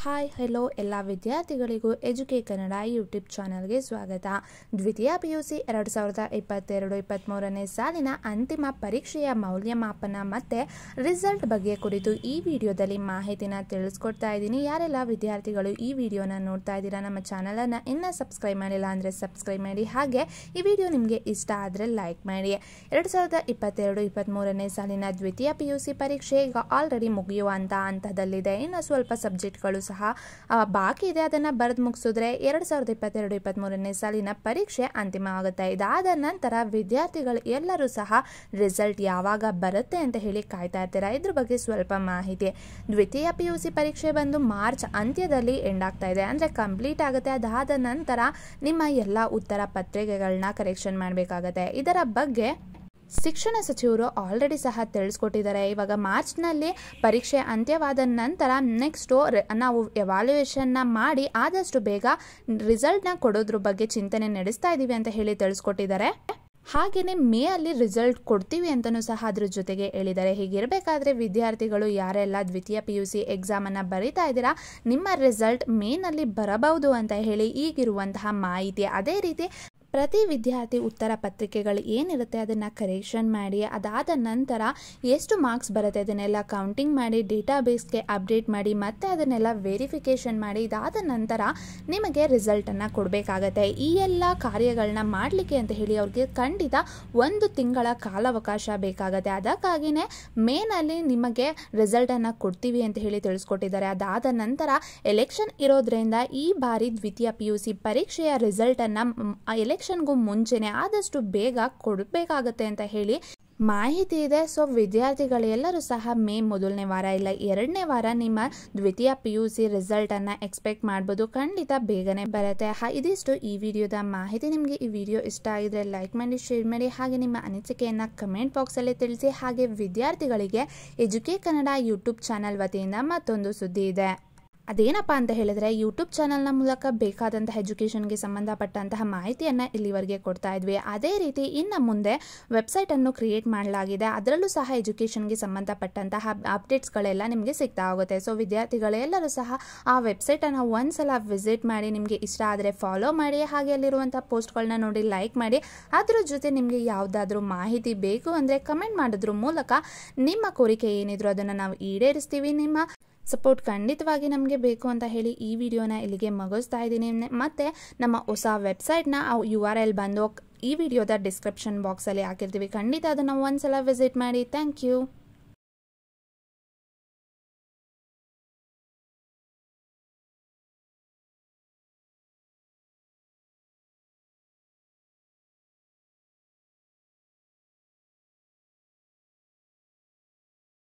hi hello ಎಲ್ಲ ವಿದ್ಯಾರ್ಥಿಗಳಿಗೂ ಎಜುಕೆ Kannada YouTube ಚಾನಲ್ಗೆ ಸ್ವಾಗತ ದ್ವಿತೀಯ ಪಿ ಯು ಸಿ ಎರಡು ಸಾವಿರದ ಇಪ್ಪತ್ತೆರಡು ಇಪ್ಪತ್ತ್ಮೂರನೇ ಸಾಲಿನ ಅಂತಿಮ ಪರೀಕ್ಷೆಯ ಮೌಲ್ಯಮಾಪನ ಮತ್ತು ರಿಸಲ್ಟ್ ಬಗ್ಗೆ ಕುರಿತು ಈ ವಿಡಿಯೋದಲ್ಲಿ ಮಾಹಿತಿನ ತಿಳಿಸ್ಕೊಡ್ತಾ ಇದ್ದೀನಿ ಯಾರೆಲ್ಲ ವಿದ್ಯಾರ್ಥಿಗಳು ಈ ವಿಡಿಯೋನ ನೋಡ್ತಾ ಇದ್ದೀರಾ ನಮ್ಮ ಚಾನಲನ್ನು ಇನ್ನೂ ಸಬ್ಸ್ಕ್ರೈಬ್ ಮಾಡಿಲ್ಲ ಅಂದರೆ ಸಬ್ಸ್ಕ್ರೈಬ್ ಮಾಡಿ ಹಾಗೆ ಈ ವಿಡಿಯೋ ನಿಮಗೆ ಇಷ್ಟ ಆದರೆ ಲೈಕ್ ಮಾಡಿ ಎರಡು ಸಾವಿರದ ಇಪ್ಪತ್ತೆರಡು ಇಪ್ಪತ್ತ್ಮೂರನೇ ಸಾಲಿನ ದ್ವಿತೀಯ ಪಿ ಯು ಸಿ ಪರೀಕ್ಷೆ ಈಗ ಆಲ್ರೆಡಿ ಮುಗಿಯುವಂಥ ಹಂತದಲ್ಲಿದೆ ಇನ್ನು ಸ್ವಲ್ಪ ಸಬ್ಜೆಕ್ಟ್ಗಳು ಸಹ ಆ, ಬಾಕಿ ಇದೆ ಅದನ್ನು ಬರೆದು ಮುಗಿಸಿದ್ರೆ ಎರಡು ಸಾವಿರದ ಇಪ್ಪತ್ತೆರಡು ಇಪ್ಪತ್ತ್ಮೂರನೇ ಸಾಲಿನ ಪರೀಕ್ಷೆ ಅಂತಿಮ ಆಗುತ್ತೆ ಇದಾದ ನಂತರ ವಿದ್ಯಾರ್ಥಿಗಳು ಎಲ್ಲರೂ ಸಹ ರಿಸಲ್ಟ್ ಯಾವಾಗ ಬರುತ್ತೆ ಅಂತ ಹೇಳಿ ಕಾಯ್ತಾ ಇರ್ತೀರಾ ಇದ್ರ ಬಗ್ಗೆ ಸ್ವಲ್ಪ ಮಾಹಿತಿ ದ್ವಿತೀಯ ಪಿ ಯು ಸಿ ಪರೀಕ್ಷೆ ಬಂದು ಮಾರ್ಚ್ ಅಂತ್ಯದಲ್ಲಿ ಎಂಡ್ ಆಗ್ತಾ ಇದೆ ಅಂದರೆ ಕಂಪ್ಲೀಟ್ ಆಗುತ್ತೆ ಅದಾದ ನಂತರ ನಿಮ್ಮ ಎಲ್ಲ ಉತ್ತರ ಪತ್ರಿಕೆಗಳನ್ನ ಕರೆಕ್ಷನ್ ಮಾಡಬೇಕಾಗತ್ತೆ ಇದರ ಬಗ್ಗೆ ಶಿಕ್ಷಣ ಸಚಿವರು ಆಲ್ರೆಡಿ ಸಹ ತಿಳಿಸ್ಕೊಟ್ಟಿದ್ದಾರೆ ಇವಾಗ ಮಾರ್ಚ್ನಲ್ಲಿ ಪರೀಕ್ಷೆ ಅಂತ್ಯವಾದ ನಂತರ ನೆಕ್ಸ್ಟು ನಾವು ಎವಾಲ್ಯೂಯೇಷನ್ನ ಮಾಡಿ ಆದಷ್ಟು ಬೇಗ ರಿಸಲ್ಟ್ನ ಕೊಡೋದ್ರ ಬಗ್ಗೆ ಚಿಂತನೆ ನಡೆಸ್ತಾ ಇದ್ದೀವಿ ಅಂತ ಹೇಳಿ ತಿಳಿಸ್ಕೊಟ್ಟಿದ್ದಾರೆ ಹಾಗೆಯೇ ಮೇ ಅಲ್ಲಿ ರಿಸಲ್ಟ್ ಕೊಡ್ತೀವಿ ಅಂತಲೂ ಸಹ ಅದ್ರ ಜೊತೆಗೆ ಹೇಳಿದ್ದಾರೆ ಹೀಗಿರಬೇಕಾದ್ರೆ ವಿದ್ಯಾರ್ಥಿಗಳು ಯಾರೆಲ್ಲ ದ್ವಿತೀಯ ಪಿ ಯು ಸಿ ಎಕ್ಸಾಮನ್ನು ಬರೀತಾ ಇದ್ದೀರಾ ನಿಮ್ಮ ರಿಸಲ್ಟ್ ಮೇನಲ್ಲಿ ಬರಬಹುದು ಅಂತ ಹೇಳಿ ಈಗಿರುವಂತಹ ಮಾಹಿತಿ ಅದೇ ರೀತಿ ಪ್ರತಿ ವಿದ್ಯಾರ್ಥಿ ಉತ್ತರ ಪತ್ರಿಕೆಗಳು ಏನಿರುತ್ತೆ ಅದನ್ನು ಕರೆಕ್ಷನ್ ಮಾಡಿ ಅದಾದ ನಂತರ ಎಷ್ಟು ಮಾರ್ಕ್ಸ್ ಬರುತ್ತೆ ಅದನ್ನೆಲ್ಲ ಕೌಂಟಿಂಗ್ ಮಾಡಿ ಡೇಟಾಬೇಸ್ಗೆ ಅಪ್ಡೇಟ್ ಮಾಡಿ ಮತ್ತೆ ಅದನ್ನೆಲ್ಲ ವೆರಿಫಿಕೇಷನ್ ಮಾಡಿ ಇದಾದ ನಂತರ ನಿಮಗೆ ರಿಸಲ್ಟನ್ನು ಕೊಡಬೇಕಾಗತ್ತೆ ಈ ಎಲ್ಲ ಕಾರ್ಯಗಳನ್ನ ಮಾಡಲಿಕ್ಕೆ ಅಂತ ಹೇಳಿ ಅವ್ರಿಗೆ ಖಂಡಿತ ಒಂದು ತಿಂಗಳ ಕಾಲಾವಕಾಶ ಬೇಕಾಗತ್ತೆ ಅದಕ್ಕಾಗಿಯೇ ಮೇನಲ್ಲಿ ನಿಮಗೆ ರಿಸಲ್ಟನ್ನು ಕೊಡ್ತೀವಿ ಅಂತ ಹೇಳಿ ತಿಳಿಸ್ಕೊಟ್ಟಿದ್ದಾರೆ ಅದಾದ ನಂತರ ಎಲೆಕ್ಷನ್ ಇರೋದ್ರಿಂದ ಈ ಬಾರಿ ದ್ವಿತೀಯ ಪಿ ಯು ಸಿ ಪರೀಕ್ಷೆಯ ರಿಸಲ್ಟನ್ನು ಎಲೆಕ್ಷನ್ಗೂ ಮುಂಚೆನೆ ಆದಷ್ಟು ಬೇಗ ಕೊಡಬೇಕಾಗತ್ತೆ ಅಂತ ಹೇಳಿ ಮಾಹಿತಿ ಇದೆ ಸೊ ವಿದ್ಯಾರ್ಥಿಗಳೆಲ್ಲರೂ ಸಹ ಮೇ ಮೊದಲನೇ ವಾರ ಇಲ್ಲ ಎರಡನೇ ವಾರ ನಿಮ್ಮ ದ್ವಿತೀಯ ಪಿ ಯು ಸಿ ರಿಸಲ್ಟನ್ನು ಎಕ್ಸ್ಪೆಕ್ಟ್ ಮಾಡ್ಬೋದು ಖಂಡಿತ ಬೇಗನೆ ಬರುತ್ತೆ ಹಾ ಇದಿಷ್ಟು ಈ ವಿಡಿಯೋದ ಮಾಹಿತಿ ನಿಮಗೆ ಈ ವಿಡಿಯೋ ಇಷ್ಟ ಆಗಿದ್ರೆ ಲೈಕ್ ಮಾಡಿ ಶೇರ್ ಮಾಡಿ ಹಾಗೆ ನಿಮ್ಮ ಅನಿಸಿಕೆಯನ್ನು ಕಮೆಂಟ್ ಬಾಕ್ಸಲ್ಲಿ ತಿಳಿಸಿ ಹಾಗೆ ವಿದ್ಯಾರ್ಥಿಗಳಿಗೆ ಎಜುಕೆ ಕನ್ನಡ ಯೂಟ್ಯೂಬ್ ಚಾನಲ್ ವತಿಯಿಂದ ಮತ್ತೊಂದು ಸುದ್ದಿ ಇದೆ ಅದೇನಪ್ಪ ಅಂತ ಹೇಳಿದ್ರೆ ಯೂಟ್ಯೂಬ್ ಚಾನಲ್ನ ಮೂಲಕ ಬೇಕಾದಂತಹ ಎಜುಕೇಷನ್ಗೆ ಸಂಬಂಧಪಟ್ಟಂತಹ ಮಾಹಿತಿಯನ್ನು ಇಲ್ಲಿವರೆಗೆ ಕೊಡ್ತಾ ಇದ್ವಿ ಅದೇ ರೀತಿ ಇನ್ನು ಮುಂದೆ ವೆಬ್ಸೈಟನ್ನು ಕ್ರಿಯೇಟ್ ಮಾಡಲಾಗಿದೆ ಅದರಲ್ಲೂ ಸಹ ಎಜುಕೇಷನ್ಗೆ ಸಂಬಂಧಪಟ್ಟಂತಹ ಅಪ್ಡೇಟ್ಸ್ಗಳೆಲ್ಲ ನಿಮಗೆ ಸಿಗ್ತಾ ಹೋಗುತ್ತೆ ಸೊ ವಿದ್ಯಾರ್ಥಿಗಳೆಲ್ಲರೂ ಸಹ ಆ ವೆಬ್ಸೈಟನ್ನು ಒಂದ್ಸಲ ವಿಸಿಟ್ ಮಾಡಿ ನಿಮಗೆ ಇಷ್ಟ ಆದರೆ ಫಾಲೋ ಮಾಡಿ ಹಾಗೆ ಅಲ್ಲಿರುವಂಥ ಪೋಸ್ಟ್ಗಳನ್ನ ನೋಡಿ ಲೈಕ್ ಮಾಡಿ ಅದ್ರ ಜೊತೆ ನಿಮಗೆ ಯಾವುದಾದ್ರೂ ಮಾಹಿತಿ ಬೇಕು ಅಂದರೆ ಕಮೆಂಟ್ ಮಾಡೋದ್ರ ಮೂಲಕ ನಿಮ್ಮ ಕೋರಿಕೆ ಏನಿದ್ರು ಅದನ್ನು ನಾವು ಈಡೇರಿಸ್ತೀವಿ ನಿಮ್ಮ ಸಪೋರ್ಟ್ ಖಂಡಿತವಾಗಿ ನಮಗೆ ಬೇಕು ಅಂತ ಹೇಳಿ ಈ ವಿಡಿಯೋನ ಇಲ್ಲಿಗೆ ಮುಗಿಸ್ತಾ ಇದ್ದೀನಿ ಮತ್ತು ನಮ್ಮ ಹೊಸ ವೆಬ್ಸೈಟ್ನ ಯು ಆರ್ ಎಲ್ ಬಂದು ಈ ವಿಡಿಯೋದ ಡಿಸ್ಕ್ರಿಪ್ಷನ್ ಬಾಕ್ಸಲ್ಲಿ ಹಾಕಿರ್ತೀವಿ ಖಂಡಿತ ಅದನ್ನು ಒಂದ್ಸಲ ವಿಸಿಟ್ ಮಾಡಿ ಥ್ಯಾಂಕ್ ಯು